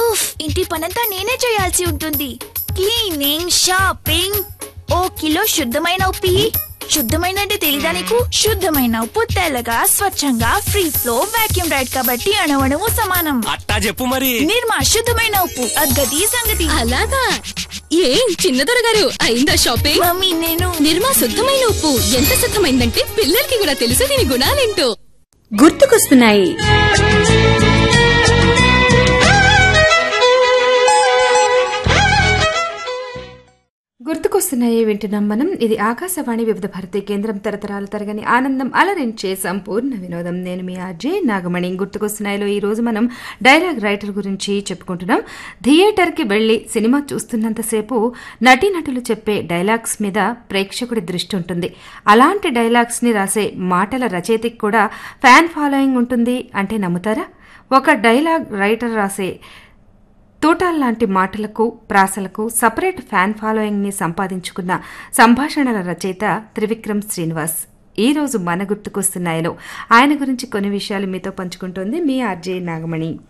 ఉఫ్ ఇంటి పనంతా నేనే చేయాల్సి ఉంటుంది క్లీనింగ్ షాపింగ్ ఓ కిలో శుద్ధమైన ఉప్పి శుద్ధమైన అంటే తెలీదా నీకు శుద్ధమైన ఉప్పు తెల్లగా స్వచ్ఛంగా ఫ్రీ ఫ్లో వాక్యూమ్ రైడ్ కాబట్టి అణవణము సమానం అట్టా చెప్పు మరి నిర్మా శుద్ధమైన ఉప్పు అద్గతి సంగతి అలాగా ఏం చిన్నదొర గారు అయిందా షాపింగ్ మమ్మీ నేను నిర్మా శుద్ధమైన ఉప్పు ఎంత శుద్ధమైందంటే పిల్లలకి కూడా తెలుసు దీని గుణాలేంటో గుర్తుకొస్తున్నాయి గుర్తుకొస్తున్నాయి వింటున్నాం మనం ఇది ఆకాశవాణి వివిధ భారతి కేంద్రం తరతరాల తరగని ఆనందం అలరించే సంపూర్ణ వినోదం నేను మీ ఆర్జే నాగమణి గుర్తుకొస్తున్నాయిలో ఈ రోజు మనం డైలాగ్ రైటర్ గురించి చెప్పుకుంటున్నాం థియేటర్కి వెళ్లి సినిమా చూస్తున్నంతసేపు నటీనటులు చెప్పే డైలాగ్స్ మీద ప్రేక్షకుడి దృష్టి ఉంటుంది అలాంటి డైలాగ్స్ ని రాసే మాటల రచయితకి కూడా ఫ్యాన్ ఫాలోయింగ్ ఉంటుంది అంటే నమ్ముతారా ఒక డైలాగ్ రైటర్ రాసే తూటాల్లాంటి మాటలకు ప్రాసలకు సపరేట్ ఫ్యాన్ ఫాలోయింగ్ని సంపాదించుకున్న సంభాషణల రచయిత త్రివిక్రమ్ శ్రీనివాస్ ఈ రోజు మన గుర్తుకొస్తున్నాయలో ఆయన గురించి కొన్ని విషయాలు మీతో పంచుకుంటోంది మీ ఆర్జే నాగమణి